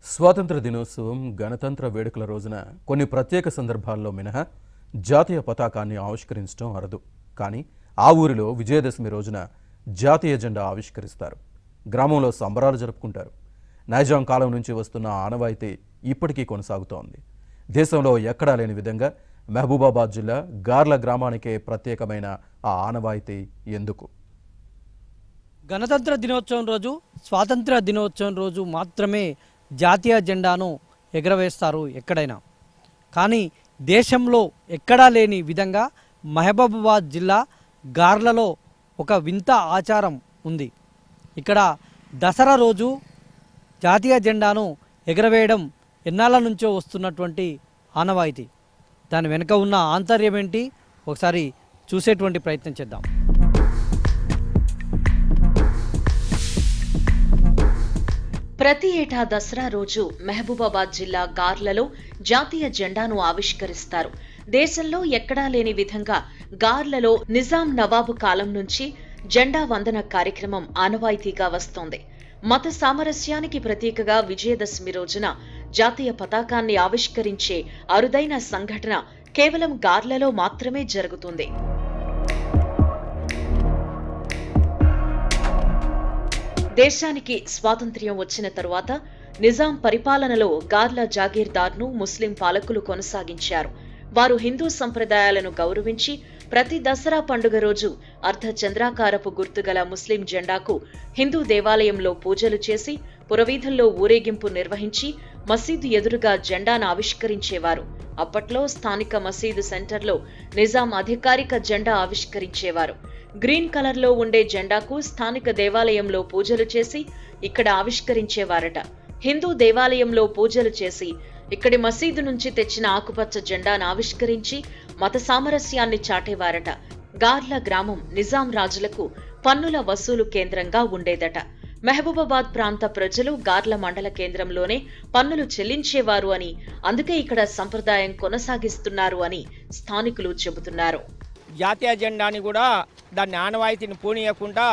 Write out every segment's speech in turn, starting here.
స్వాతంత్ర దినోత్సవం గణతంత్ర వేడుకల రోజున కొన్ని ప్రత్యేక సందర్భాల్లో మినహా జాతీయ పతాకాన్ని ఆవిష్కరించడం అరదు కానీ ఆ ఊరిలో విజయదశమి రోజున జాతీయ జెండా ఆవిష్కరిస్తారు గ్రామంలో సంబరాలు జరుపుకుంటారు నైజాం కాలం నుంచి వస్తున్న ఆనవాయితీ ఇప్పటికీ కొనసాగుతోంది దేశంలో ఎక్కడా లేని విధంగా మహబూబాబాద్ జిల్లా గార్ల గ్రామానికే ప్రత్యేకమైన ఆ ఆనవాయితీ ఎందుకు గణతంత్ర దినోత్సవం రోజు స్వాతంత్ర దినోత్సవం రోజు మాత్రమే జాతీయ జెండాను ఎగరవేస్తారు ఎక్కడైనా కానీ దేశంలో ఎక్కడా లేని విధంగా మహబూబాబాద్ జిల్లా గార్లలో ఒక వింత ఆచారం ఉంది ఇక్కడ దసరా రోజు జాతీయ జెండాను ఎగరవేయడం ఎన్నాళ్ళ నుంచో వస్తున్నటువంటి ఆనవాయితీ దాని వెనుక ఉన్న ఆంతర్యం ఏంటి ఒకసారి చూసేటువంటి ప్రయత్నం చేద్దాం ప్రతి ఏటా దసరా రోజు మహబూబాబాద్ జిల్లా గార్లలో జాతీయ జెండాను ఆవిష్కరిస్తారు దేశంలో ఎక్కడా లేని విధంగా గార్లలో నిజాం నవాబు కాలం నుంచి జెండా వందన కార్యక్రమం ఆనవాయితీగా వస్తోంది మత సామరస్యానికి ప్రతీకగా విజయదశమి రోజున జాతీయ పతాకాన్ని ఆవిష్కరించే అరుదైన సంఘటన కేవలం గార్లలో మాత్రమే జరుగుతుంది దేశానికి స్వాతంత్ర్యం వచ్చిన తరువాత నిజాం పరిపాలనలో గార్ల జాగీర్దార్ను ముస్లిం పాలకులు కొనసాగించారు వారు హిందూ సంప్రదాయాలను గౌరవించి ప్రతి దసరా పండుగ రోజు అర్ధ చంద్రాకారపు గుర్తుగల ముస్లిం జెండాకు హిందూ దేవాలయంలో పూజలు చేసి పురవీధుల్లో ఊరేగింపు నిర్వహించి మసీదు ఎదురుగా జెండాను ఆవిష్కరించేవారు అప్పట్లో స్థానిక మసీదు సెంటర్లో నిజాం అధికారిక జెండా ఆవిష్కరించేవారు గ్రీన్ కలర్లో ఉండే జెండాకు స్థానిక దేవాలయంలో పూజలు చేసి ఇక్కడ ఆవిష్కరించేవారట హిందూ దేవాలయంలో పూజలు చేసి ఇక్కడి మసీదు నుంచి తెచ్చిన ఆకుపచ్చ జెండాను ఆవిష్కరించి మత సామరస్యాన్ని చాటేవారట గార్ల గ్రామం నిజాం రాజులకు పన్నుల వసూలు కేంద్రంగా ఉండేదట మహబూబాబాద్ ప్రాంత ప్రజలు గార్ల మండల కేంద్రంలోనే పన్నులు చెల్లించేవారు అని అందుకే ఇక్కడ సంప్రదాయం కొనసాగిస్తున్నారు అని స్థానికులు చెబుతున్నారు జాతీయ జెండాని కూడా దాన్ని ఆనవాయితీని పోనీయకుండా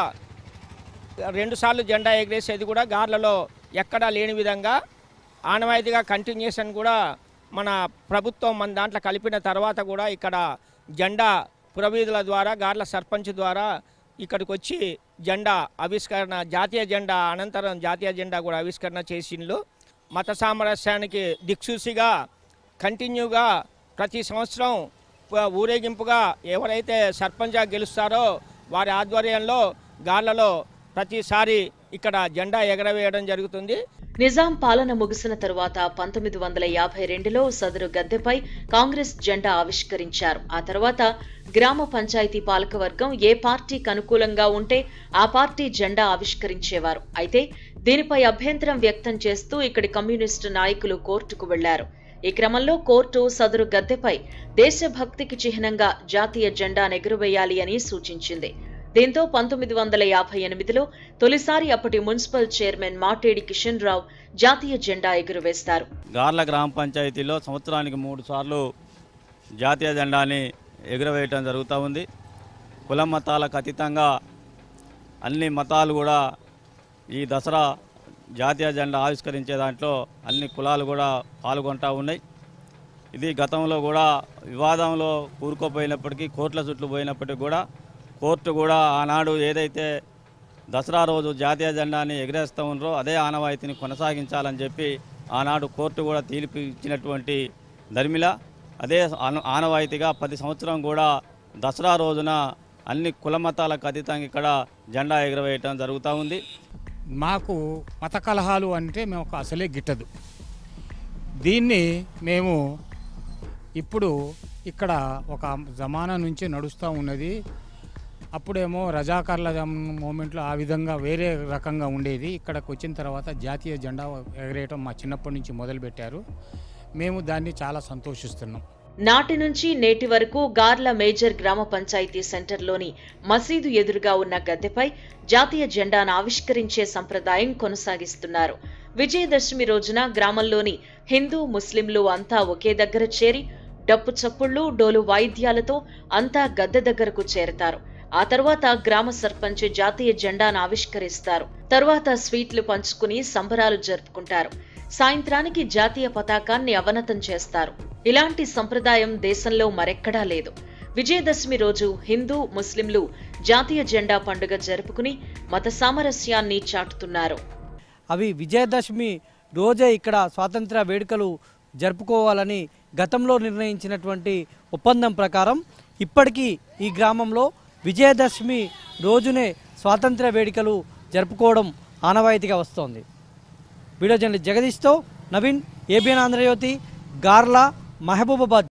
రెండుసార్లు జెండా ఎగరేసేది కూడా గార్లలో ఎక్కడా లేని విధంగా ఆనవాయితీగా కంటిన్యూషన్ కూడా మన ప్రభుత్వం మన దాంట్లో కలిపిన తర్వాత కూడా ఇక్కడ జెండా పురవీధుల ద్వారా గార్ల సర్పంచ్ ద్వారా ఇక్కడికి వచ్చి జెండా ఆవిష్కరణ జాతీయ జెండా అనంతరం జాతీయ జెండా కూడా ఆవిష్కరణ చేసిండ్రు మత సామరస్యానికి దిక్సూసిగా కంటిన్యూగా ప్రతి సంవత్సరం ప- ఊరేగింపుగా ఎవరైతే సర్పంచ్గా గెలుస్తారో వారి ఆధ్వర్యంలో గార్లలో ప్రతిసారి ఇక్కడ జెండా ఎగరవేయడం జరుగుతుంది నిజాం పాలన ముగిసిన తరువాత పంతొమ్మిది వందల యాభై రెండులో సదరు గద్దెపై కాంగ్రెస్ జెండా ఆవిష్కరించారు ఆ తర్వాత గ్రామ పంచాయతీ పాలకవర్గం ఏ పార్టీకి అనుకూలంగా ఉంటే ఆ పార్టీ జెండా ఆవిష్కరించేవారు అయితే దీనిపై అభ్యంతరం వ్యక్తం చేస్తూ ఇక్కడి కమ్యూనిస్టు నాయకులు కోర్టుకు వెళ్లారు ఈ క్రమంలో కోర్టు సదరు గద్దెపై దేశభక్తికి చిహ్నంగా జాతీయ జెండా ఎగురవేయాలి అని సూచించింది దీంతో పంతొమ్మిది వందల యాభై ఎనిమిదిలో తొలిసారి అప్పటి మున్సిపల్ చైర్మన్ మాటేడి కిషన్ రావు జాతీయ జెండా ఎగురవేస్తారు గార్ల గ్రామ పంచాయతీలో సంవత్సరానికి మూడు సార్లు జాతీయ జెండాని ఎగురవేయటం జరుగుతూ ఉంది కుల మతాలకు అతీతంగా అన్ని మతాలు కూడా ఈ దసరా జాతీయ జెండా ఆవిష్కరించే దాంట్లో అన్ని కులాలు కూడా పాల్గొంటూ ఉన్నాయి ఇది గతంలో కూడా వివాదంలో కూరుకుపోయినప్పటికీ కోర్టుల చుట్టూ పోయినప్పటికీ కూడా కోర్టు కూడా ఆనాడు ఏదైతే దసరా రోజు జాతీయ జెండాని ఎగరేస్తూ ఉన్నారో అదే ఆనవాయితీని కొనసాగించాలని చెప్పి ఆనాడు కోర్టు కూడా తీర్పు ఇచ్చినటువంటి ధర్మిల అదే ఆన- ఆనవాయితీగా ప్రతి సంవత్సరం కూడా దసరా రోజున అన్ని కుల మతాలకు అతీతంగా ఇక్కడ జెండా ఎగరవేయటం జరుగుతూ ఉంది మాకు మత కలహాలు అంటే మేము ఒక అసలే గిట్టదు దీన్ని మేము ఇప్పుడు ఇక్కడ ఒక జమానా నుంచి నడుస్తూ ఉన్నది అప్పుడేమో రజాకర్ల మూమెంట్లో ఆ విధంగా వేరే రకంగా ఉండేది ఇక్కడికి వచ్చిన తర్వాత జాతీయ జెండా ఎగరేయటం మా చిన్నప్పటి నుంచి మొదలుపెట్టారు మేము దాన్ని చాలా సంతోషిస్తున్నాం నాటి నుంచి నేటి వరకు గార్ల మేజర్ గ్రామ పంచాయతీ సెంటర్లోని మసీదు ఎదురుగా ఉన్న గద్దెపై జాతీయ జెండాను ఆవిష్కరించే సంప్రదాయం కొనసాగిస్తున్నారు విజయదశమి రోజున గ్రామంలోని హిందూ ముస్లింలు అంతా ఒకే దగ్గర చేరి డప్పు చప్పుళ్ళు డోలు వాయిద్యాలతో అంతా గద్దె దగ్గరకు చేరతారు ఆ తర్వాత గ్రామ సర్పంచ్ జాతీయ జెండాను ఆవిష్కరిస్తారు తరువాత స్వీట్లు పంచుకుని సంబరాలు జరుపుకుంటారు సాయంత్రానికి జాతీయ పతాకాన్ని అవనతం చేస్తారు ఇలాంటి సంప్రదాయం దేశంలో మరెక్కడా లేదు విజయదశమి రోజు హిందూ ముస్లింలు జాతీయ జెండా పండుగ జరుపుకుని మత సామరస్యాన్ని చాటుతున్నారు అవి విజయదశమి రోజే ఇక్కడ స్వాతంత్ర వేడుకలు జరుపుకోవాలని గతంలో నిర్ణయించినటువంటి ఒప్పందం ప్రకారం ఇప్పటికీ ఈ గ్రామంలో విజయదశమి రోజునే స్వాతంత్ర వేడుకలు జరుపుకోవడం ఆనవాయితీగా వస్తోంది వీడియో జర్నలిస్ట్ జగదీష్తో నవీన్ ఏబిఎన్ ఆంధ్రజ్యోతి గార్లా మహబూబాబాద్